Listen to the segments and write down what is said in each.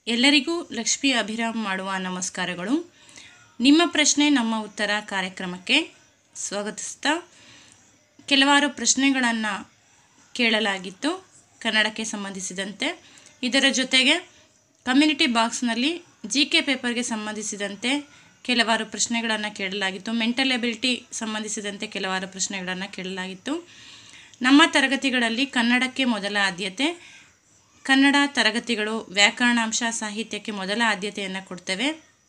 ಎಲ್ಲರಿಗೂ ಲಕ್ಷ್ಮಿ ಅಭಿರಾಮ್ ಮಾಡುವ ನಮಸ್ಕಾರಗಳು ನಿಮ್ಮ ಪ್ರಶ್ನೆ ನಮ್ಮ ಉತ್ತರ ಕಾರ್ಯಕ್ರಮಕ್ಕೆ ಸ್ವಾಗತಿಸ್ತಾ ಕೆಲವಾರು ಪ್ರಶ್ನೆಗಳನ್ನು ಕೇಳಲಾಗಿತ್ತು ಕನ್ನಡಕ್ಕೆ ಸಂಬಂಧಿಸಿದಂತೆ ಇದರ ಜೊತೆಗೆ ಕಮ್ಯುನಿಟಿ ಬಾಕ್ಸ್ನಲ್ಲಿ ಜಿ ಕೆ ಪೇಪರ್ಗೆ ಸಂಬಂಧಿಸಿದಂತೆ ಕೆಲವಾರು ಪ್ರಶ್ನೆಗಳನ್ನು ಕೇಳಲಾಗಿತ್ತು ಮೆಂಟಲ್ ಎಬಿಲಿಟಿ ಸಂಬಂಧಿಸಿದಂತೆ ಕೆಲವಾರು ಪ್ರಶ್ನೆಗಳನ್ನು ಕೇಳಲಾಗಿತ್ತು ನಮ್ಮ ತರಗತಿಗಳಲ್ಲಿ ಕನ್ನಡಕ್ಕೆ ಮೊದಲ ಆದ್ಯತೆ ಕನ್ನಡ ತರಗತಿಗಳು ವ್ಯಾಕರಣಾಂಶ ಸಾಹಿತ್ಯಕ್ಕೆ ಮೊದಲ ಆದ್ಯತೆಯನ್ನು ಕೊಡ್ತೇವೆ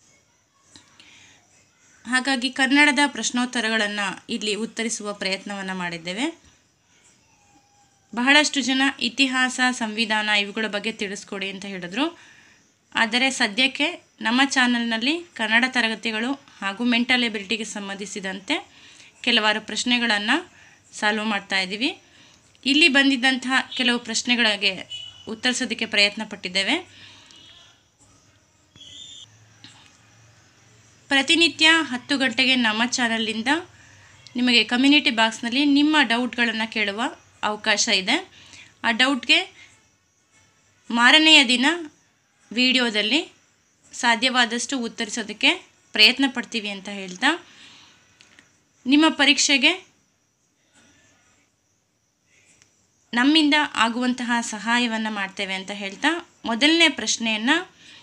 ಹಾಗಾಗಿ ಕನ್ನಡದ ಪ್ರಶ್ನೋತ್ತರಗಳನ್ನು ಇಲ್ಲಿ ಉತ್ತರಿಸುವ ಪ್ರಯತ್ನವನ್ನು ಮಾಡಿದ್ದೇವೆ ಬಹಳಷ್ಟು ಜನ ಇತಿಹಾಸ ಸಂವಿಧಾನ ಇವುಗಳ ಬಗ್ಗೆ ತಿಳಿಸ್ಕೊಡಿ ಅಂತ ಹೇಳಿದ್ರು ಆದರೆ ಸದ್ಯಕ್ಕೆ ನಮ್ಮ ಚಾನಲ್ನಲ್ಲಿ ಕನ್ನಡ ತರಗತಿಗಳು ಹಾಗೂ ಮೆಂಟಲ್ ಎಬಿಲಿಟಿಗೆ ಸಂಬಂಧಿಸಿದಂತೆ ಕೆಲವಾರು ಪ್ರಶ್ನೆಗಳನ್ನು ಸಾಲ್ವ್ ಮಾಡ್ತಾ ಇದ್ದೀವಿ ಇಲ್ಲಿ ಬಂದಿದ್ದಂತಹ ಕೆಲವು ಪ್ರಶ್ನೆಗಳಿಗೆ ಉತ್ತರಿಸೋದಕ್ಕೆ ಪ್ರಯತ್ನ ಪಟ್ಟಿದ್ದೇವೆ ಪ್ರತಿನಿತ್ಯ ಹತ್ತು ಗಂಟೆಗೆ ನಮ್ಮ ಚಾನಲಿಂದ ನಿಮಗೆ ಕಮ್ಯುನಿಟಿ ಬಾಕ್ಸ್ನಲ್ಲಿ ನಿಮ್ಮ ಡೌಟ್ಗಳನ್ನು ಕೇಳುವ ಅವಕಾಶ ಇದೆ ಆ ಡೌಟ್ಗೆ ಮಾರನೆಯ ದಿನ ವಿಡಿಯೋದಲ್ಲಿ ಸಾಧ್ಯವಾದಷ್ಟು ಉತ್ತರಿಸೋದಕ್ಕೆ ಪ್ರಯತ್ನ ಪಡ್ತೀವಿ ಅಂತ ಹೇಳ್ತಾ ನಿಮ್ಮ ಪರೀಕ್ಷೆಗೆ ನಮ್ಮಿಂದ ಆಗುವಂತಹ ಸಹಾಯವನ್ನು ಮಾಡ್ತೇವೆ ಅಂತ ಹೇಳ್ತಾ ಮೊದಲನೇ ಪ್ರಶ್ನೆಯನ್ನು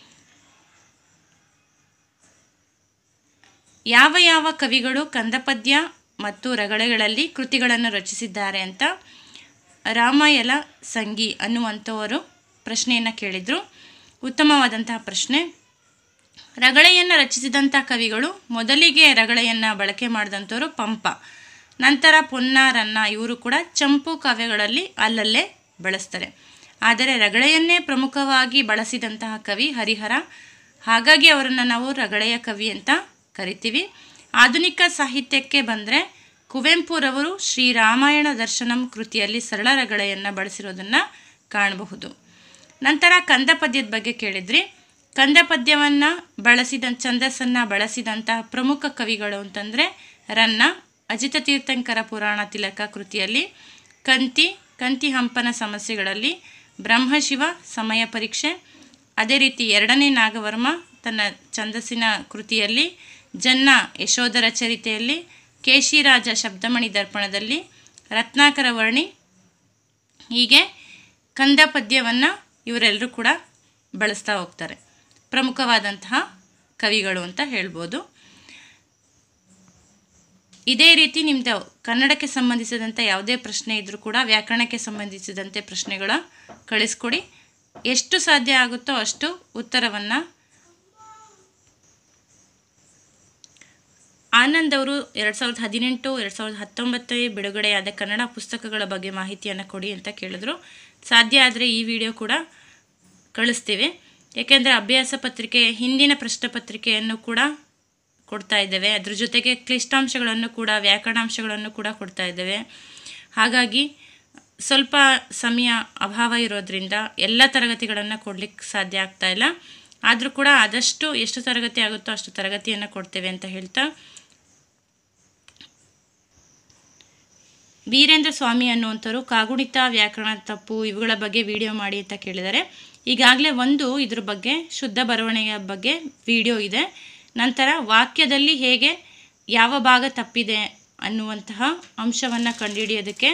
ಯಾವ ಯಾವ ಕವಿಗಳು ಕಂದಪದ್ಯ ಮತ್ತು ರಗಳೆಗಳಲ್ಲಿ ಕೃತಿಗಳನ್ನು ರಚಿಸಿದ್ದಾರೆ ಅಂತ ರಾಮಾಯಲ ಸಂಗಿ ಅನ್ನುವಂಥವರು ಪ್ರಶ್ನೆಯನ್ನು ಕೇಳಿದರು ಉತ್ತಮವಾದಂತಹ ಪ್ರಶ್ನೆ ರಗಳೆಯನ್ನು ರಚಿಸಿದಂಥ ಕವಿಗಳು ಮೊದಲಿಗೆ ರಗಳೆಯನ್ನು ಬಳಕೆ ಮಾಡಿದಂಥವರು ಪಂಪ ನಂತರ ಪೊನ್ನ ರನ್ನ ಇವರು ಕೂಡ ಚಂಪು ಕಾವ್ಯಗಳಲ್ಲಿ ಅಲ್ಲಲ್ಲೇ ಬಳಸ್ತಾರೆ ಆದರೆ ರಗಳೆಯನ್ನೇ ಪ್ರಮುಖವಾಗಿ ಬಳಸಿದಂತಹ ಕವಿ ಹರಿಹರ ಹಾಗಾಗಿ ಅವರನ್ನು ನಾವು ರಗಳೆಯ ಕವಿ ಅಂತ ಕರಿತೀವಿ ಆಧುನಿಕ ಸಾಹಿತ್ಯಕ್ಕೆ ಬಂದರೆ ಕುವೆಂಪುರವರು ಶ್ರೀರಾಮಾಯಣ ದರ್ಶನಂ ಕೃತಿಯಲ್ಲಿ ಸರಳ ರಗಳೆಯನ್ನು ಬಳಸಿರೋದನ್ನು ಕಾಣಬಹುದು ನಂತರ ಕಂದ ಪದ್ಯದ ಬಗ್ಗೆ ಕೇಳಿದ್ರಿ ಕಂದ ಪದ್ಯವನ್ನು ಬಳಸಿದ ಛಂದಸ್ಸನ್ನು ಬಳಸಿದಂತಹ ಪ್ರಮುಖ ಕವಿಗಳು ಅಂತಂದರೆ ರನ್ನ ಅಜಿತ ತೀರ್ಥಂಕರ ಪುರಾಣ ತಿಲಕ ಕೃತಿಯಲ್ಲಿ ಕಂತಿ ಕಂತಿ ಹಂಪನ ಸಮಸ್ಯೆಗಳಲ್ಲಿ ಬ್ರಹ್ಮಶಿವ ಸಮಯ ಪರೀಕ್ಷೆ ಅದೇ ರೀತಿ ಎರಡನೇ ನಾಗವರ್ಮ ತನ್ನ ಛಂದಸ್ಸಿನ ಕೃತಿಯಲ್ಲಿ ಜನ್ನ ಯಶೋಧರ ಚರಿತೆಯಲ್ಲಿ ಕೇಶಿರಾಜ ಶಬ್ದಮಣಿ ದರ್ಪಣದಲ್ಲಿ ರತ್ನಾಕರ ವರ್ಣಿ ಹೀಗೆ ಕಂದ ಪದ್ಯವನ್ನು ಇವರೆಲ್ಲರೂ ಕೂಡ ಬಳಸ್ತಾ ಹೋಗ್ತಾರೆ ಪ್ರಮುಖವಾದಂತಹ ಕವಿಗಳು ಅಂತ ಹೇಳ್ಬೋದು ಇದೇ ರೀತಿ ನಿಮ್ಮದು ಕನ್ನಡಕ್ಕೆ ಸಂಬಂಧಿಸಿದಂಥ ಯಾವುದೇ ಪ್ರಶ್ನೆ ಇದ್ದರೂ ಕೂಡ ವ್ಯಾಕರಣಕ್ಕೆ ಸಂಬಂಧಿಸಿದಂತೆ ಪ್ರಶ್ನೆಗಳ ಕಳಿಸ್ಕೊಡಿ ಎಷ್ಟು ಸಾಧ್ಯ ಆಗುತ್ತೋ ಅಷ್ಟು ಉತ್ತರವನ್ನು ಆನಂದ್ ಅವರು ಎರಡು ಸಾವಿರದ ಹದಿನೆಂಟು ಎರಡು ಸಾವಿರದ ಹತ್ತೊಂಬತ್ತೇ ಬಿಡುಗಡೆಯಾದ ಕನ್ನಡ ಪುಸ್ತಕಗಳ ಬಗ್ಗೆ ಮಾಹಿತಿಯನ್ನು ಕೊಡಿ ಅಂತ ಕೇಳಿದ್ರು ಸಾಧ್ಯ ಆದರೆ ಈ ವಿಡಿಯೋ ಕೂಡ ಕಳಿಸ್ತೀವಿ ಏಕೆಂದರೆ ಅಭ್ಯಾಸ ಪತ್ರಿಕೆ ಹಿಂದಿನ ಪ್ರಶ್ನೆ ಪತ್ರಿಕೆಯನ್ನು ಕೂಡ ಕೊಡ್ತಾ ಇದ್ದೇವೆ ಅದ್ರ ಜೊತೆಗೆ ಕ್ಲಿಷ್ಟಾಂಶಗಳನ್ನು ಕೂಡ ವ್ಯಾಕರಣಾಂಶಗಳನ್ನು ಕೂಡ ಕೊಡ್ತಾ ಇದ್ದೇವೆ ಹಾಗಾಗಿ ಸ್ವಲ್ಪ ಸಮಯ ಅಭಾವ ಇರೋದ್ರಿಂದ ಎಲ್ಲ ತರಗತಿಗಳನ್ನು ಕೊಡಲಿಕ್ಕೆ ಸಾಧ್ಯ ಆಗ್ತಾ ಇಲ್ಲ ಆದರೂ ಕೂಡ ಆದಷ್ಟು ಎಷ್ಟು ತರಗತಿ ಆಗುತ್ತೋ ಅಷ್ಟು ತರಗತಿಯನ್ನು ಕೊಡ್ತೇವೆ ಅಂತ ಹೇಳ್ತಾ ವೀರೇಂದ್ರ ಸ್ವಾಮಿ ಅನ್ನುವಂಥವ್ರು ಕಾಗುಣಿತ ವ್ಯಾಕರಣ ತಪ್ಪು ಇವುಗಳ ಬಗ್ಗೆ ವಿಡಿಯೋ ಮಾಡಿ ಅಂತ ಕೇಳಿದ್ದಾರೆ ಈಗಾಗಲೇ ಒಂದು ಇದ್ರ ಬಗ್ಗೆ ಶುದ್ಧ ಬರವಣಿಗೆಯ ಬಗ್ಗೆ ವಿಡಿಯೋ ಇದೆ ನಂತರ ವಾಕ್ಯದಲ್ಲಿ ಹೇಗೆ ಯಾವ ಭಾಗ ತಪ್ಪಿದೆ ಅನ್ನುವಂತಹ ಅಂಶವನ್ನು ಕಂಡುಹಿಡಿಯೋದಕ್ಕೆ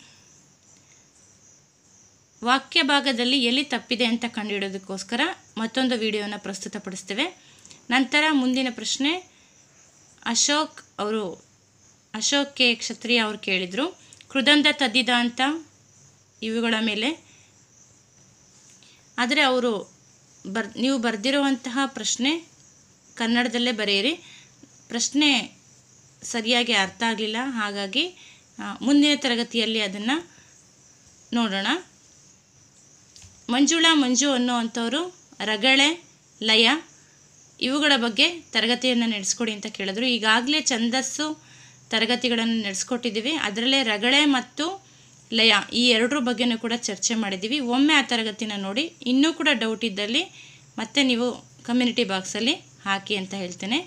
ವಾಕ್ಯ ಭಾಗದಲ್ಲಿ ಎಲ್ಲಿ ತಪ್ಪಿದೆ ಅಂತ ಕಂಡುಹಿಡಿಯೋದಕ್ಕೋಸ್ಕರ ಮತ್ತೊಂದು ವಿಡಿಯೋನ ಪ್ರಸ್ತುತಪಡಿಸ್ತೇವೆ ನಂತರ ಮುಂದಿನ ಪ್ರಶ್ನೆ ಅಶೋಕ್ ಅವರು ಅಶೋಕ್ ಕೆ ಕ್ಷತ್ರಿಯ ಅವರು ಕೇಳಿದರು ಕೃದಂದ ತದ್ದಿದ ಅಂತ ಇವುಗಳ ಮೇಲೆ ಆದರೆ ಅವರು ಬರ್ ನೀವು ಬರೆದಿರುವಂತಹ ಪ್ರಶ್ನೆ ಕನ್ನಡದಲ್ಲೇ ಬರೆಯಿರಿ ಪ್ರಶ್ನೆ ಸರಿಯಾಗಿ ಅರ್ಥ ಆಗಲಿಲ್ಲ ಹಾಗಾಗಿ ಮುಂದಿನ ತರಗತಿಯಲ್ಲಿ ಅದನ್ನು ನೋಡೋಣ ಮಂಜುಳಾ ಮಂಜು ಅನ್ನೋವಂಥವ್ರು ರಗಳೆ ಲಯ ಇವುಗಳ ಬಗ್ಗೆ ತರಗತಿಯನ್ನು ನಡೆಸ್ಕೊಡಿ ಅಂತ ಕೇಳಿದ್ರು ಈಗಾಗಲೇ ಛಂದಸ್ಸು ತರಗತಿಗಳನ್ನು ನಡೆಸ್ಕೊಟ್ಟಿದ್ದೀವಿ ಅದರಲ್ಲೇ ರಗಳೆ ಮತ್ತು ಲಯ ಈ ಎರಡರ ಬಗ್ಗೆನೂ ಕೂಡ ಚರ್ಚೆ ಮಾಡಿದ್ದೀವಿ ಒಮ್ಮೆ ಆ ತರಗತಿನ ನೋಡಿ ಇನ್ನೂ ಕೂಡ ಡೌಟ್ ಇದ್ದಲ್ಲಿ ಮತ್ತೆ ನೀವು ಕಮ್ಯುನಿಟಿ ಬಾಕ್ಸಲ್ಲಿ ಹಾಕಿ ಅಂತ ಹೇಳ್ತೇನೆ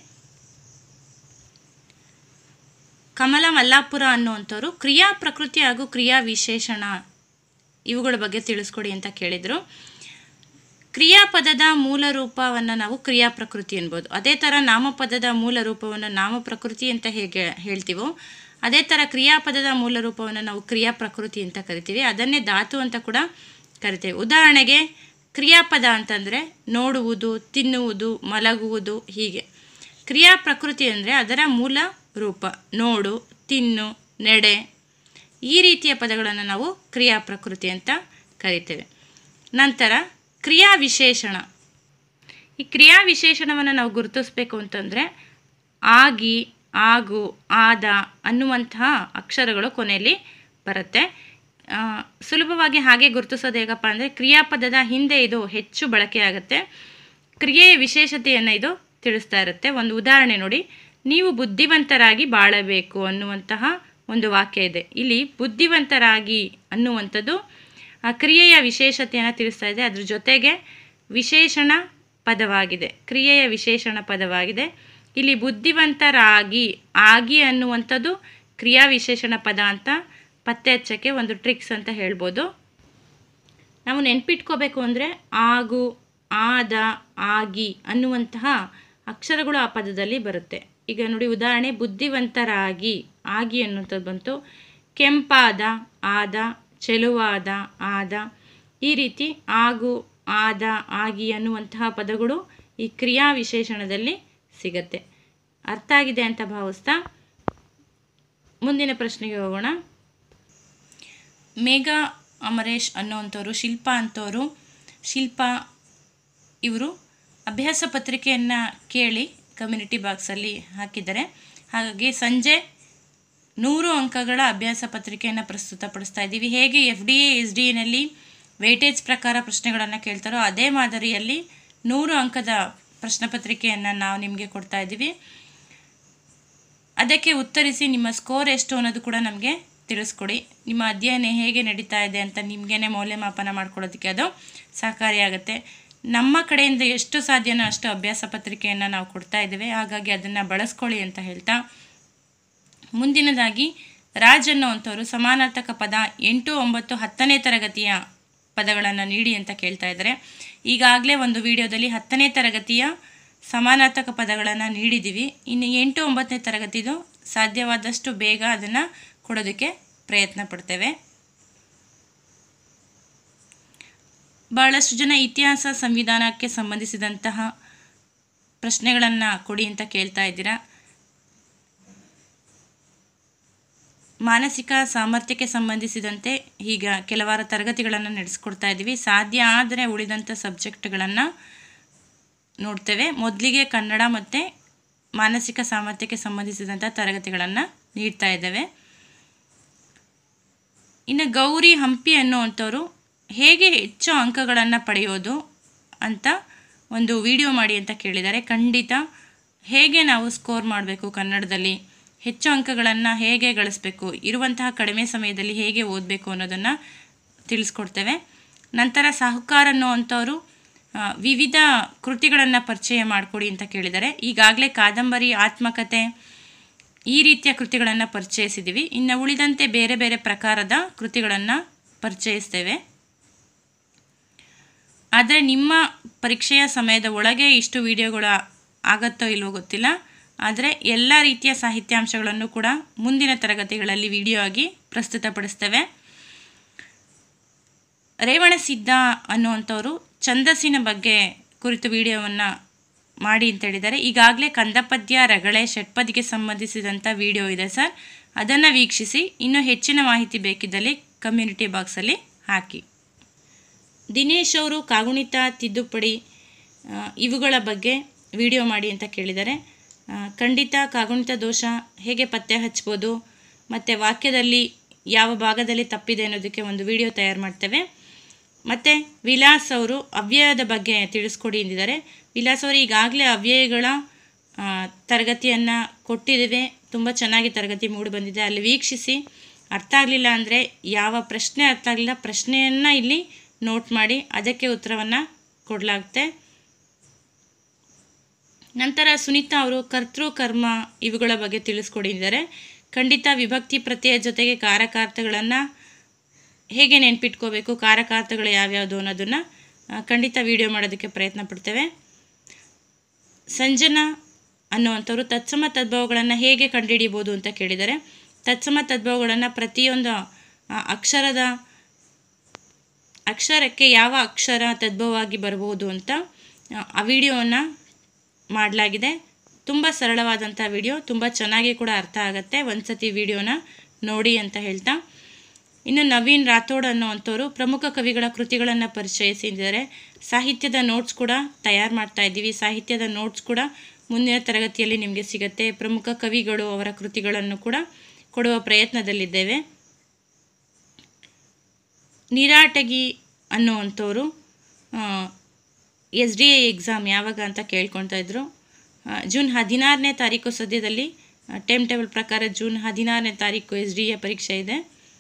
ಕಮಲ ಮಲ್ಲಾಪುರ ಅನ್ನುವಂಥವ್ರು ಕ್ರಿಯಾ ಪ್ರಕೃತಿ ಹಾಗೂ ಕ್ರಿಯಾ ವಿಶೇಷಣ ಇವುಗಳ ಬಗ್ಗೆ ತಿಳಿಸ್ಕೊಡಿ ಅಂತ ಕೇಳಿದರು ಕ್ರಿಯಾಪದದ ಮೂಲ ರೂಪವನ್ನು ನಾವು ಕ್ರಿಯಾ ಪ್ರಕೃತಿ ಅನ್ಬೋದು ಅದೇ ಥರ ನಾಮಪದದ ಮೂಲ ರೂಪವನ್ನು ನಾಮ ಪ್ರಕೃತಿ ಅಂತ ಹೇಗೆ ಹೇಳ್ತೀವೋ ಅದೇ ಥರ ಕ್ರಿಯಾಪದದ ಮೂಲ ರೂಪವನ್ನು ನಾವು ಕ್ರಿಯಾ ಪ್ರಕೃತಿ ಅಂತ ಕರಿತೀವಿ ಅದನ್ನೇ ಧಾತು ಅಂತ ಕೂಡ ಕರಿತೇವೆ ಉದಾಹರಣೆಗೆ ಕ್ರಿಯಾಪದ ಅಂತಂದರೆ ನೋಡುವುದು ತಿನ್ನುವುದು ಮಲಗುವುದು ಹೀಗೆ ಕ್ರಿಯಾ ಪ್ರಕೃತಿ ಅಂದರೆ ಅದರ ಮೂಲ ರೂಪ ನೋಡು ತಿನ್ನು ನೆಡೆ ಈ ರೀತಿಯ ಪದಗಳನ್ನು ನಾವು ಕ್ರಿಯಾ ಪ್ರಕೃತಿ ಅಂತ ಕರಿತೇವೆ ನಂತರ ಕ್ರಿಯಾ ವಿಶೇಷಣ ಈ ಕ್ರಿಯಾ ವಿಶೇಷಣವನ್ನು ನಾವು ಗುರುತಿಸ್ಬೇಕು ಅಂತಂದರೆ ಆಗಿ ಆಗು ಆದ ಅನ್ನುವಂತಹ ಅಕ್ಷರಗಳು ಕೊನೆಯಲ್ಲಿ ಬರುತ್ತೆ ಆ, ಸುಲಭವಾಗಿ ಹಾಗೆ ಗುರುತಿಸೋದು ಹೇಗಪ್ಪ ಅಂದರೆ ಕ್ರಿಯಾಪದದ ಹಿಂದೆ ಇದು ಹೆಚ್ಚು ಬಳಕೆಯಾಗುತ್ತೆ ಕ್ರಿಯೆಯ ವಿಶೇಷತೆಯನ್ನು ಇದು ತಿಳಿಸ್ತಾ ಇರುತ್ತೆ ಒಂದು ಉದಾಹರಣೆ ನೋಡಿ ನೀವು ಬುದ್ಧಿವಂತರಾಗಿ ಬಾಳಬೇಕು ಅನ್ನುವಂತಹ ಒಂದು ವಾಕ್ಯ ಇದೆ ಇಲ್ಲಿ ಬುದ್ಧಿವಂತರಾಗಿ ಅನ್ನುವಂಥದ್ದು ಆ ಕ್ರಿಯೆಯ ವಿಶೇಷತೆಯನ್ನು ತಿಳಿಸ್ತಾ ಇದೆ ಅದ್ರ ಜೊತೆಗೆ ವಿಶೇಷಣ ಪದವಾಗಿದೆ ಕ್ರಿಯೆಯ ವಿಶೇಷಣ ಪದವಾಗಿದೆ ಇಲ್ಲಿ ಬುದ್ಧಿವಂತರಾಗಿ ಆಗಿ ಅನ್ನುವಂಥದ್ದು ಕ್ರಿಯಾ ವಿಶೇಷಣ ಪದ ಅಂತ ಪತ್ತೆ ಹಚ್ಚಕ್ಕೆ ಒಂದು ಟ್ರಿಕ್ಸ್ ಅಂತ ಹೇಳ್ಬೋದು ನಾವು ನೆನ್ಪಿಟ್ಕೋಬೇಕು ಅಂದರೆ ಆಗು ಆದ ಆಗಿ ಅನ್ನುವಂತಹ ಅಕ್ಷರಗಳು ಆ ಪದದಲ್ಲಿ ಬರುತ್ತೆ ಈಗ ನೋಡಿ ಉದಾಹರಣೆ ಬುದ್ಧಿವಂತರಾಗಿ ಆಗಿ ಅನ್ನುವಂಥದ್ದು ಬಂತು ಕೆಂಪಾದ ಆದ ಚೆಲುವಾದ ಆದ ಈ ರೀತಿ ಆಗು ಆದ ಆಗಿ ಅನ್ನುವಂತಹ ಪದಗಳು ಈ ಕ್ರಿಯಾ ವಿಶೇಷಣದಲ್ಲಿ ಸಿಗತ್ತೆ ಅರ್ಥ ಆಗಿದೆ ಅಂತ ಭಾವಿಸ್ತಾ ಮುಂದಿನ ಪ್ರಶ್ನೆಗೆ ಹೋಗೋಣ ಮೇಘ ಅಮರೇಶ್ ಅನ್ನೋವಂಥವ್ರು ಶಿಲ್ಪ ಅಂತವರು ಶಿಲ್ಪ ಇವರು ಅಭ್ಯಾಸ ಪತ್ರಿಕೆಯನ್ನು ಕೇಳಿ ಕಮ್ಯುನಿಟಿ ಬಾಕ್ಸಲ್ಲಿ ಹಾಕಿದ್ದಾರೆ ಹಾಗಾಗಿ ಸಂಜೆ ನೂರು ಅಂಕಗಳ ಅಭ್ಯಾಸ ಪತ್ರಿಕೆಯನ್ನು ಪ್ರಸ್ತುತಪಡಿಸ್ತಾ ಇದ್ದೀವಿ ಹೇಗೆ F D A S D ಎನಲ್ಲಿ ವೆಯ್ಟೇಜ್ ಪ್ರಕಾರ ಪ್ರಶ್ನೆಗಳನ್ನು ಕೇಳ್ತಾರೋ ಅದೇ ಮಾದರಿಯಲ್ಲಿ ನೂರು ಅಂಕದ ಪ್ರಶ್ನೆ ಪತ್ರಿಕೆಯನ್ನು ನಾವು ನಿಮಗೆ ಕೊಡ್ತಾ ಇದ್ದೀವಿ ಅದಕ್ಕೆ ಉತ್ತರಿಸಿ ನಿಮ್ಮ ಸ್ಕೋರ್ ಎಷ್ಟು ಅನ್ನೋದು ಕೂಡ ನಮಗೆ ತಿಳಿಸ್ಕೊಡಿ ನಿಮ್ಮ ಅಧ್ಯಯನ ಹೇಗೆ ನಡೀತಾ ಇದೆ ಅಂತ ನಿಮಗೇನೆ ಮೌಲ್ಯಮಾಪನ ಮಾಡ್ಕೊಳ್ಳೋದಕ್ಕೆ ಅದು ಸಹಕಾರಿಯಾಗುತ್ತೆ ನಮ್ಮ ಕಡೆಯಿಂದ ಎಷ್ಟು ಸಾಧ್ಯನೋ ಅಷ್ಟು ಅಭ್ಯಾಸ ಪತ್ರಿಕೆಯನ್ನು ನಾವು ಕೊಡ್ತಾ ಇದ್ದೇವೆ ಹಾಗಾಗಿ ಅದನ್ನು ಬಳಸ್ಕೊಳ್ಳಿ ಅಂತ ಹೇಳ್ತಾ ಮುಂದಿನದಾಗಿ ರಾಜ್ ಅನ್ನೋವಂಥವ್ರು ಸಮಾನಾರ್ಥಕ ಪದ ಎಂಟು ಒಂಬತ್ತು ಹತ್ತನೇ ತರಗತಿಯ ಪದಗಳನ್ನು ನೀಡಿ ಅಂತ ಕೇಳ್ತಾ ಇದ್ದಾರೆ ಈಗಾಗಲೇ ಒಂದು ವಿಡಿಯೋದಲ್ಲಿ ಹತ್ತನೇ ತರಗತಿಯ ಸಮಾನಾರ್ಥಕ ಪದಗಳನ್ನು ನೀಡಿದ್ದೀವಿ ಇನ್ನು ಎಂಟು ಒಂಬತ್ತನೇ ತರಗತಿದು ಸಾಧ್ಯವಾದಷ್ಟು ಬೇಗ ಅದನ್ನು ಕೊಡೋದಕ್ಕೆ ಪ್ರಯತ್ನ ಪಡ್ತೇವೆ ಬಹಳಷ್ಟು ಜನ ಇತಿಹಾಸ ಸಂವಿಧಾನಕ್ಕೆ ಸಂಬಂಧಿಸಿದಂತಹ ಪ್ರಶ್ನೆಗಳನ್ನು ಕೊಡಿ ಅಂತ ಕೇಳ್ತಾ ಇದ್ದೀರಾ ಮಾನಸಿಕ ಸಾಮರ್ಥ್ಯಕ್ಕೆ ಸಂಬಂಧಿಸಿದಂತೆ ಈಗ ಕೆಲವಾರು ತರಗತಿಗಳನ್ನು ನಡೆಸ್ಕೊಡ್ತಾ ಇದ್ದೀವಿ ಸಾಧ್ಯ ಆದರೆ ಉಳಿದಂಥ ಸಬ್ಜೆಕ್ಟ್ಗಳನ್ನು ನೋಡ್ತೇವೆ ಮೊದಲಿಗೆ ಕನ್ನಡ ಮತ್ತು ಮಾನಸಿಕ ಸಾಮರ್ಥ್ಯಕ್ಕೆ ಸಂಬಂಧಿಸಿದಂಥ ತರಗತಿಗಳನ್ನು ನೀಡ್ತಾ ಇದ್ದೇವೆ ಇನ್ನು ಗೌರಿ ಹಂಪಿ ಅನ್ನುವಂಥವ್ರು ಹೇಗೆ ಹೆಚ್ಚು ಅಂಕಗಳನ್ನು ಪಡೆಯೋದು ಅಂತ ಒಂದು ವಿಡಿಯೋ ಮಾಡಿ ಅಂತ ಕೇಳಿದ್ದಾರೆ ಖಂಡಿತ ಹೇಗೆ ನಾವು ಸ್ಕೋರ್ ಮಾಡಬೇಕು ಕನ್ನಡದಲ್ಲಿ ಹೆಚ್ಚು ಅಂಕಗಳನ್ನು ಹೇಗೆ ಗಳಿಸ್ಬೇಕು ಇರುವಂತಹ ಕಡಿಮೆ ಸಮಯದಲ್ಲಿ ಹೇಗೆ ಓದಬೇಕು ಅನ್ನೋದನ್ನು ತಿಳಿಸ್ಕೊಡ್ತೇವೆ ನಂತರ ಸಾಹುಕಾರ ಅನ್ನುವಂಥವ್ರು ಆ, ವಿವಿಧ ಕೃತಿಗಳನ್ನು ಪರಿಚಯ ಮಾಡಿಕೊಡಿ ಅಂತ ಕೇಳಿದ್ದಾರೆ ಈಗಾಗಲೇ ಕಾದಂಬರಿ ಆತ್ಮಕತೆ ಈ ರೀತಿಯ ಕೃತಿಗಳನ್ನು ಪರಿಚಯಿಸಿದ್ದೀವಿ ಇನ್ನು ಉಳಿದಂತೆ ಬೇರೆ ಬೇರೆ ಪ್ರಕಾರದ ಕೃತಿಗಳನ್ನು ಪರಿಚಯಿಸ್ತೇವೆ ಆದರೆ ನಿಮ್ಮ ಪರೀಕ್ಷೆಯ ಸಮಯದ ಒಳಗೆ ಇಷ್ಟು ವಿಡಿಯೋಗಳು ಆಗತ್ತೋ ಇಲ್ವೋ ಗೊತ್ತಿಲ್ಲ ಆದರೆ ಎಲ್ಲ ರೀತಿಯ ಸಾಹಿತ್ಯಾಂಶಗಳನ್ನು ಕೂಡ ಮುಂದಿನ ತರಗತಿಗಳಲ್ಲಿ ವಿಡಿಯೋ ಆಗಿ ಪ್ರಸ್ತುತಪಡಿಸ್ತೇವೆ ರೇವಣಸಿದ್ಧ ಅನ್ನುವಂಥವರು ಛಂದಸ್ಸಿನ ಬಗ್ಗೆ ಕುರಿತು ವಿಡಿಯೋವನ್ನು ಮಾಡಿ ಅಂತ ಹೇಳಿದ್ದಾರೆ ಈಗಾಗಲೇ ಕಂದಪದ್ಯ ರಗಳೆ ಷಟ್ಪದಿಗೆ ಸಂಬಂಧಿಸಿದಂಥ ವಿಡಿಯೋ ಇದೆ ಸರ್ ಅದನ್ನು ವೀಕ್ಷಿಸಿ ಇನ್ನೂ ಹೆಚ್ಚಿನ ಮಾಹಿತಿ ಬೇಕಿದ್ದಲ್ಲಿ ಕಮ್ಯುನಿಟಿ ಬಾಕ್ಸಲ್ಲಿ ಹಾಕಿ ದಿನೇಶ್ ಅವರು ಕಾಗುಣಿತ ತಿದ್ದುಪಡಿ ಆ, ಇವುಗಳ ಬಗ್ಗೆ ವಿಡಿಯೋ ಮಾಡಿ ಅಂತ ಕೇಳಿದ್ದಾರೆ ಆ, ಖಂಡಿತ ಕಾಗುಣಿತ ದೋಷ ಹೇಗೆ ಪತ್ತೆ ಹಚ್ಬೋದು ಮತ್ತು ವಾಕ್ಯದಲ್ಲಿ ಯಾವ ಭಾಗದಲ್ಲಿ ತಪ್ಪಿದೆ ಅನ್ನೋದಕ್ಕೆ ಒಂದು ವಿಡಿಯೋ ತಯಾರು ಮಾಡ್ತೇವೆ ಮತ್ತು ವಿಲಾಸ್ ಅವರು ಅವ್ಯಯದ ಬಗ್ಗೆ ತಿಳಿಸ್ಕೊಡಿ ಎಂದಿದ್ದಾರೆ ವಿಲಾಸ್ ಅವರು ಈಗಾಗಲೇ ಅವ್ಯಯಗಳ ತರಗತಿಯನ್ನು ಕೊಟ್ಟಿದ್ದೇವೆ ತುಂಬ ಚೆನ್ನಾಗಿ ತರಗತಿ ಮೂಡಿ ಬಂದಿದೆ ಅಲ್ಲಿ ವೀಕ್ಷಿಸಿ ಅರ್ಥ ಆಗಲಿಲ್ಲ ಅಂದರೆ ಯಾವ ಪ್ರಶ್ನೆ ಅರ್ಥ ಆಗಲಿಲ್ಲ ಪ್ರಶ್ನೆಯನ್ನು ಇಲ್ಲಿ ನೋಟ್ ಮಾಡಿ ಅದಕ್ಕೆ ಉತ್ತರವನ್ನು ಕೊಡಲಾಗುತ್ತೆ ನಂತರ ಸುನೀತಾ ಅವರು ಕರ್ತೃ ಕರ್ಮ ಇವುಗಳ ಬಗ್ಗೆ ತಿಳಿಸ್ಕೊಡಿದ್ದಾರೆ ಖಂಡಿತ ವಿಭಕ್ತಿ ಪ್ರತ್ಯಯ ಜೊತೆಗೆ ಕಾರಕಾರ್ಥಗಳನ್ನು ಹೇಗೆ ನೆನ್ಪಿಟ್ಕೋಬೇಕು ಕಾರಕಾರ್ಥಗಳು ಯಾವ್ಯಾವುದು ಅನ್ನೋದನ್ನು ಆ, ಖಂಡಿತ ವಿಡಿಯೋ ಮಾಡೋದಕ್ಕೆ ಪ್ರಯತ್ನ ಪಡ್ತೇವೆ ಸಂಜನಾ ಅನ್ನುವಂಥವ್ರು ತತ್ಸಮ ತದ್ಭವಗಳನ್ನು ಹೇಗೆ ಕಂಡುಹಿಡಿಬೋದು ಅಂತ ಕೇಳಿದ್ದಾರೆ ತತ್ಸಮ ತದ್ಭವಗಳನ್ನು ಪ್ರತಿಯೊಂದು ಆ, ಅಕ್ಷರದ ಅಕ್ಷರಕ್ಕೆ ಯಾವ ಅಕ್ಷರ ತದ್ಭವವಾಗಿ ಬರ್ಬೋದು ಅಂತ ಆ, ಆ ವಿಡಿಯೋವನ್ನು ಮಾಡಲಾಗಿದೆ ತುಂಬ ಸರಳವಾದಂಥ ವಿಡಿಯೋ ತುಂಬ ಚೆನ್ನಾಗಿ ಕೂಡ ಅರ್ಥ ಆಗುತ್ತೆ ಒಂದ್ಸತಿ ವಿಡಿಯೋನ ನೋಡಿ ಅಂತ ಹೇಳ್ತಾ ಇನ್ನು ನವೀನ್ ರಾಥೋಡ್ ಅನ್ನುವಂಥವ್ರು ಪ್ರಮುಖ ಕವಿಗಳ ಕೃತಿಗಳನ್ನು ಪರಿಚಯಿಸಿದ್ದಾರೆ ಸಾಹಿತ್ಯದ ನೋಟ್ಸ್ ಕೂಡ ತಯಾರು ಮಾಡ್ತಾ ಇದ್ದೀವಿ ಸಾಹಿತ್ಯದ ನೋಟ್ಸ್ ಕೂಡ ಮುಂದಿನ ತರಗತಿಯಲ್ಲಿ ನಿಮಗೆ ಸಿಗುತ್ತೆ ಪ್ರಮುಖ ಕವಿಗಳು ಅವರ ಕೃತಿಗಳನ್ನು ಕೂಡ ಕೊಡುವ ಪ್ರಯತ್ನದಲ್ಲಿದ್ದೇವೆ ನೀರಾಟಗಿ ಅನ್ನುವಂಥವ್ರು ಎಸ್ ಡಿ ಎ ಎಕ್ಸಾಮ್ ಯಾವಾಗ ಅಂತ ಕೇಳ್ಕೊಳ್ತಾ ಇದ್ರು ಆ, ಜೂನ್ ಹದಿನಾರನೇ ತಾರೀಕು ಸದ್ಯದಲ್ಲಿ ಟೈಮ್ ಟೇಬಲ್ ಪ್ರಕಾರ ಜೂನ್ ಹದಿನಾರನೇ ತಾರೀಕು ಎಸ್ ಡಿ ಎ ಪರೀಕ್ಷೆ ಇದೆ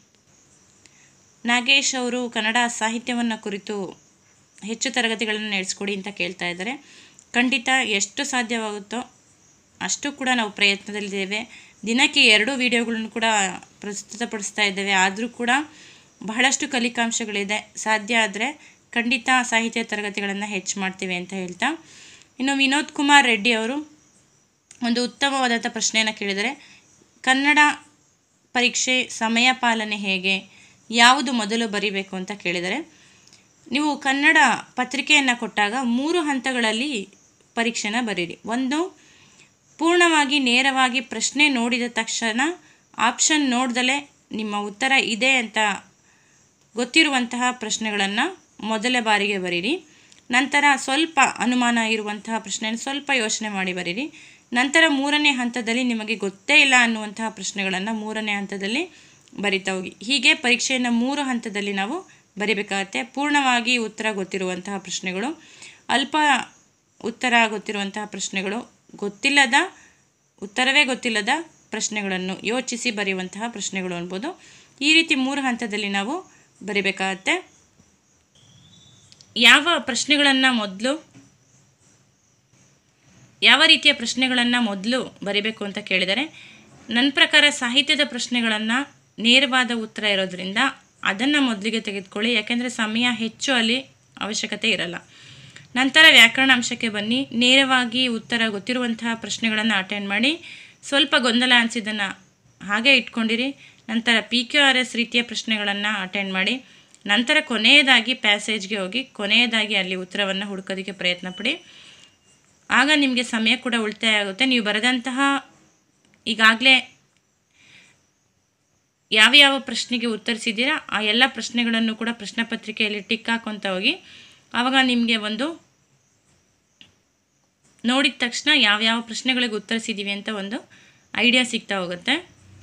ನಾಗೇಶ್ ಅವರು ಕನ್ನಡ ಸಾಹಿತ್ಯವನ್ನು ಕುರಿತು ಹೆಚ್ಚು ತರಗತಿಗಳನ್ನು ನಡೆಸ್ಕೊಡಿ ಅಂತ ಕೇಳ್ತಾ ಇದ್ದಾರೆ ಖಂಡಿತ ಎಷ್ಟು ಸಾಧ್ಯವಾಗುತ್ತೋ ಅಷ್ಟು ಕೂಡ ನಾವು ಪ್ರಯತ್ನದಲ್ಲಿದ್ದೇವೆ ದಿನಕ್ಕೆ ಎರಡು ವಿಡಿಯೋಗಳನ್ನು ಕೂಡ ಪ್ರಸ್ತುತಪಡಿಸ್ತಾ ಇದ್ದೇವೆ ಆದರೂ ಕೂಡ ಬಹಳಷ್ಟು ಕಲಿಕಾಂಶಗಳಿದೆ ಸಾಧ್ಯ ಆದರೆ ಖಂಡಿತ ಸಾಹಿತ್ಯ ತರಗತಿಗಳನ್ನು ಹೆಚ್ಚು ಮಾಡ್ತೀವಿ ಅಂತ ಹೇಳ್ತಾ ಇನ್ನು ವಿನೋದ್ ಕುಮಾರ್ ರೆಡ್ಡಿ ಅವರು ಒಂದು ಉತ್ತಮವಾದಂಥ ಪ್ರಶ್ನೆಯನ್ನು ಕೇಳಿದರೆ ಕನ್ನಡ ಪರೀಕ್ಷೆ ಸಮಯ ಪಾಲನೆ ಹೇಗೆ ಯಾವುದು ಮೊದಲು ಬರಿಬೇಕು ಅಂತ ಕೇಳಿದರೆ ನೀವು ಕನ್ನಡ ಪತ್ರಿಕೆಯನ್ನು ಕೊಟ್ಟಾಗ ಮೂರು ಹಂತಗಳಲ್ಲಿ ಪರೀಕ್ಷೆನ ಬರೀರಿ ಒಂದು ಪೂರ್ಣವಾಗಿ ನೇರವಾಗಿ ಪ್ರಶ್ನೆ ನೋಡಿದ ತಕ್ಷಣ ಆಪ್ಷನ್ ನೋಡ್ದಲೇ ನಿಮ್ಮ ಉತ್ತರ ಇದೆ ಅಂತ ಗೊತ್ತಿರುವಂತಹ ಪ್ರಶ್ನೆಗಳನ್ನು ಮೊದಲ ಬಾರಿಗೆ ಬರೀರಿ ನಂತರ ಸ್ವಲ್ಪ ಅನುಮಾನ ಇರುವಂತಹ ಪ್ರಶ್ನೆಯನ್ನು ಸ್ವಲ್ಪ ಯೋಚನೆ ಮಾಡಿ ಬರೀರಿ ನಂತರ ಮೂರನೇ ಹಂತದಲ್ಲಿ ನಿಮಗೆ ಗೊತ್ತೇ ಇಲ್ಲ ಅನ್ನುವಂತಹ ಪ್ರಶ್ನೆಗಳನ್ನು ಮೂರನೇ ಹಂತದಲ್ಲಿ ಬರಿತಾ ಹೋಗಿ ಹೀಗೆ ಪರೀಕ್ಷೆಯನ್ನು ಮೂರು ಹಂತದಲ್ಲಿ ನಾವು ಬರಿಬೇಕಾಗತ್ತೆ ಪೂರ್ಣವಾಗಿ ಉತ್ತರ ಗೊತ್ತಿರುವಂತಹ ಪ್ರಶ್ನೆಗಳು ಅಲ್ಪ ಉತ್ತರ ಗೊತ್ತಿರುವಂತಹ ಪ್ರಶ್ನೆಗಳು ಗೊತ್ತಿಲ್ಲದ ಉತ್ತರವೇ ಗೊತ್ತಿಲ್ಲದ ಪ್ರಶ್ನೆಗಳನ್ನು ಯೋಚಿಸಿ ಬರೆಯುವಂತಹ ಪ್ರಶ್ನೆಗಳು ಅನ್ಬೋದು ಈ ರೀತಿ ಮೂರು ಹಂತದಲ್ಲಿ ನಾವು ಬರಿಬೇಕಾಗತ್ತೆ ಯಾವ ಪ್ರಶ್ನೆಗಳನ್ನು ಮೊದಲು ಯಾವ ರೀತಿಯ ಪ್ರಶ್ನೆಗಳನ್ನು ಮೊದಲು ಬರಿಬೇಕು ಅಂತ ಕೇಳಿದರೆ ನನ್ನ ಪ್ರಕಾರ ಸಾಹಿತ್ಯದ ಪ್ರಶ್ನೆಗಳನ್ನು ನೇರವಾದ ಉತ್ತರ ಇರೋದ್ರಿಂದ ಅದನ್ನು ಮೊದಲಿಗೆ ತೆಗೆದುಕೊಳ್ಳಿ ಯಾಕೆಂದರೆ ಸಮಯ ಹೆಚ್ಚು ಅಲ್ಲಿ ಅವಶ್ಯಕತೆ ಇರಲ್ಲ ನಂತರ ವ್ಯಾಕರಣ ಅಂಶಕ್ಕೆ ಬನ್ನಿ ನೇರವಾಗಿ ಉತ್ತರ ಗೊತ್ತಿರುವಂತಹ ಪ್ರಶ್ನೆಗಳನ್ನು ಅಟೆಂಡ್ ಮಾಡಿ ಸ್ವಲ್ಪ ಗೊಂದಲ ಅನಿಸಿದ್ದನ್ನು ಹಾಗೆ ಇಟ್ಕೊಂಡಿರಿ ನಂತರ ಪಿ ಕ್ಯೂ ಆರ್ ಎಸ್ ರೀತಿಯ ಪ್ರಶ್ನೆಗಳನ್ನು ಅಟೆಂಡ್ ಮಾಡಿ ನಂತರ ಕೊನೆಯದಾಗಿ ಪ್ಯಾಸೇಜ್ಗೆ ಹೋಗಿ ಕೊನೆಯದಾಗಿ ಅಲ್ಲಿ ಉತ್ತರವನ್ನು ಹುಡುಕೋದಕ್ಕೆ ಪ್ರಯತ್ನ ಪಡಿ ಆಗ ನಿಮಗೆ ಸಮಯ ಕೂಡ ಉಳಿತಾಯ ಆಗುತ್ತೆ ನೀವು ಬರೆದಂತಹ ಈಗಾಗಲೇ ಯಾವ ಯಾವ ಪ್ರಶ್ನೆಗೆ ಉತ್ತರಿಸಿದ್ದೀರಾ ಆ ಎಲ್ಲ ಪ್ರಶ್ನೆಗಳನ್ನು ಕೂಡ ಪ್ರಶ್ನೆ ಪತ್ರಿಕೆಯಲ್ಲಿ ಟಿಕ್ ಹಾಕೊತ ಹೋಗಿ ಆವಾಗ ನಿಮಗೆ ಒಂದು ನೋಡಿದ ತಕ್ಷಣ ಯಾವ್ಯಾವ ಪ್ರಶ್ನೆಗಳಿಗೆ ಉತ್ತರಿಸಿದ್ದೀವಿ ಅಂತ ಒಂದು ಐಡಿಯಾ ಸಿಗ್ತಾ ಹೋಗುತ್ತೆ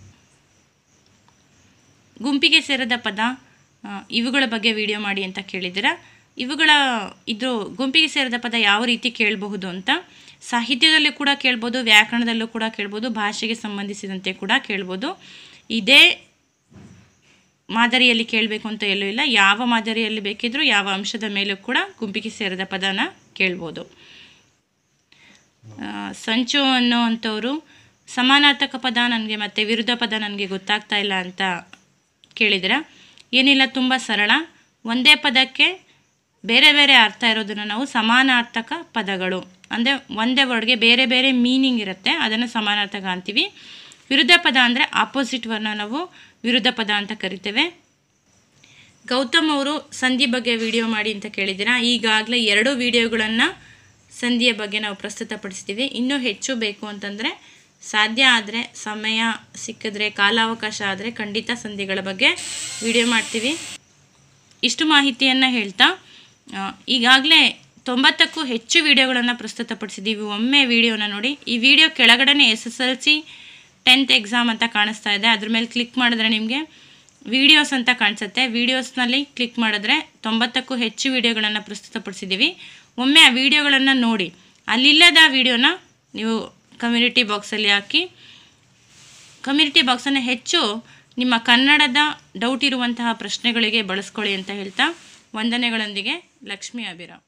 ಗುಂಪಿಗೆ ಸೇರದ ಪದ ಆ, ಇವುಗಳ ಬಗ್ಗೆ ವಿಡಿಯೋ ಮಾಡಿ ಅಂತ ಕೇಳಿದ್ದೀರಾ ಇವುಗಳ ಇದು ಗುಂಪಿಗೆ ಸೇರಿದ ಪದ ಯಾವ ರೀತಿ ಕೇಳಬಹುದು ಅಂತ ಸಾಹಿತ್ಯದಲ್ಲೂ ಕೂಡ ಕೇಳ್ಬೋದು ವ್ಯಾಕರಣದಲ್ಲೂ ಕೂಡ ಕೇಳ್ಬೋದು ಭಾಷೆಗೆ ಸಂಬಂಧಿಸಿದಂತೆ ಕೂಡ ಕೇಳ್ಬೋದು ಇದೇ ಮಾದರಿಯಲ್ಲಿ ಕೇಳಬೇಕು ಅಂತ ಎಲ್ಲೂ ಇಲ್ಲ ಯಾವ ಮಾದರಿಯಲ್ಲಿ ಬೇಕಿದ್ರೂ ಯಾವ ಅಂಶದ ಮೇಲೂ ಕೂಡ ಗುಂಪಿಗೆ ಸೇರಿದ ಪದನ ಕೇಳ್ಬೋದು ಆ, ಸಂಚು ಅನ್ನೋವಂಥವ್ರು ಸಮಾನಾರ್ಥಕ ಪದ ನನಗೆ ಮತ್ತು ವಿರುದ್ಧ ಪದ ನನಗೆ ಗೊತ್ತಾಗ್ತಾ ಇಲ್ಲ ಅಂತ ಕೇಳಿದಿರ ಏನಿಲ್ಲ ತುಂಬ ಸರಳ ಒಂದೇ ಪದಕ್ಕೆ ಬೇರೆ ಬೇರೆ ಅರ್ಥ ಇರೋದನ್ನು ನಾವು ಸಮಾನಾರ್ಥಕ ಪದಗಳು ಅಂದರೆ ಒಂದೇ ವರ್ಡ್ಗೆ ಬೇರೆ ಬೇರೆ ಮೀನಿಂಗ್ ಇರುತ್ತೆ ಅದನ್ನು ಸಮಾನಾರ್ಥಕ ಅಂತೀವಿ ವಿರುದ್ಧ ಪದ ಅಂದರೆ ಆಪೋಸಿಟ್ ವರ್ಣ ನಾವು ವಿರುದ್ಧ ಪದ ಅಂತ ಕರಿತೇವೆ ಗೌತಮ್ ಅವರು ಸಂಧಿ ಬಗ್ಗೆ ವಿಡಿಯೋ ಮಾಡಿ ಅಂತ ಕೇಳಿದ್ದೀರಾ ಈಗಾಗಲೇ ಎರಡು ವಿಡಿಯೋಗಳನ್ನು ಸಂಧಿಯ ಬಗ್ಗೆ ನಾವು ಪ್ರಸ್ತುತಪಡಿಸ್ತೀವಿ ಇನ್ನೂ ಹೆಚ್ಚು ಬೇಕು ಅಂತಂದರೆ ಸಾಧ್ಯ ಆದರೆ ಸಮಯ ಸಿಕ್ಕಿದ್ರೆ ಕಾಲಾವಕಾಶ ಆದರೆ ಖಂಡಿತ ಸಂಧಿಗಳ ಬಗ್ಗೆ ವಿಡಿಯೋ ಮಾಡ್ತೀವಿ ಇಷ್ಟು ಮಾಹಿತಿಯನ್ನು ಹೇಳ್ತಾ ಈಗಾಗಲೇ ತೊಂಬತ್ತಕ್ಕೂ ಹೆಚ್ಚು ವಿಡಿಯೋಗಳನ್ನು ಪ್ರಸ್ತುತಪಡಿಸಿದ್ದೀವಿ ಒಮ್ಮೆ ವಿಡಿಯೋನ ನೋಡಿ ಈ ವಿಡಿಯೋ ಕೆಳಗಡೆ S S L C tenth exam ಅಂತ ಕಾಣಿಸ್ತಾ ಇದೆ ಅದ್ರ ಮೇಲೆ ಕ್ಲಿಕ್ ಮಾಡಿದ್ರೆ ನಿಮಗೆ ವಿಡಿಯೋಸ್ ಅಂತ ಕಾಣಿಸುತ್ತೆ ವಿಡಿಯೋಸ್ನಲ್ಲಿ ಕ್ಲಿಕ್ ಮಾಡಿದ್ರೆ ತೊಂಬತ್ತಕ್ಕೂ ಹೆಚ್ಚು ವಿಡಿಯೋಗಳನ್ನು ಪ್ರಸ್ತುತಪಡಿಸಿದ್ದೀವಿ ಒಮ್ಮೆ ಆ ವಿಡಿಯೋಗಳನ್ನು ನೋಡಿ ಅಲ್ಲಿಲ್ಲದ ವಿಡಿಯೋನ ನೀವು ಕಮ್ಯುನಿಟಿ ಬಾಕ್ಸಲ್ಲಿ ಹಾಕಿ ಕಮ್ಯುನಿಟಿ ಬಾಕ್ಸನ್ನು ಹೆಚ್ಚು ನಿಮ್ಮ ಕನ್ನಡದ ಡೌಟ್ ಇರುವಂತಹ ಪ್ರಶ್ನೆಗಳಿಗೆ ಬಳಸ್ಕೊಳ್ಳಿ ಅಂತ ಹೇಳ್ತಾ ವಂದನೆಗಳೊಂದಿಗೆ ಲಕ್ಷ್ಮೀ ಅಭಿರಾಮ್